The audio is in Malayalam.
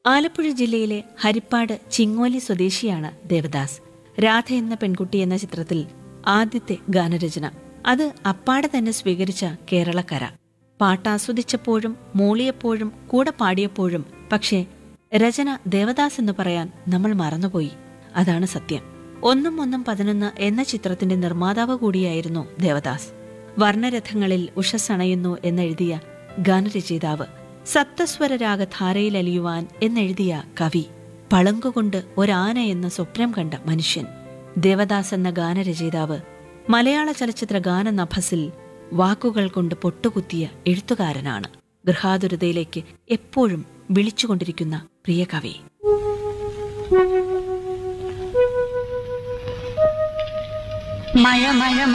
ആലപ്പുഴ ജില്ലയിലെ ഹരിപ്പാട് ചിങ്ങോലി സ്വദേശിയാണ് ദേവദാസ് രാധ എന്ന പെൺകുട്ടി എന്ന ചിത്രത്തിൽ ആദ്യത്തെ ഗാനരചന അത് അപ്പാടെ തന്നെ സ്വീകരിച്ച കേരളക്കര പാട്ടാസ്വദിച്ചപ്പോഴും മൂളിയപ്പോഴും കൂടെ പാടിയപ്പോഴും പക്ഷേ രചന ദേവദാസ് എന്ന് പറയാൻ നമ്മൾ മറന്നുപോയി അതാണ് സത്യം ഒന്നും ഒന്നും പതിനൊന്ന് എന്ന ചിത്രത്തിന്റെ നിർമ്മാതാവ് കൂടിയായിരുന്നു ദേവദാസ് വർണ്ണരഥങ്ങളിൽ ഉഷസ്സണയുന്നു എന്നെഴുതിയ ഗാനരചയിതാവ് സപ്തസ്വരരാഗധാരയിൽ അലിയുവാൻ എന്നെഴുതിയ കവി പളങ്കുകൊണ്ട് ഒരാന എന്ന സ്വപ്നം കണ്ട മനുഷ്യൻ ദേവദാസ് എന്ന ഗാനരചയിതാവ് മലയാള ചലച്ചിത്ര ഗാനനഭസിൽ വാക്കുകൾ കൊണ്ട് പൊട്ടുകുത്തിയ എഴുത്തുകാരനാണ് ഗൃഹാതുരതയിലേക്ക് എപ്പോഴും വിളിച്ചുകൊണ്ടിരിക്കുന്ന പ്രിയ കവി മഴ മഴ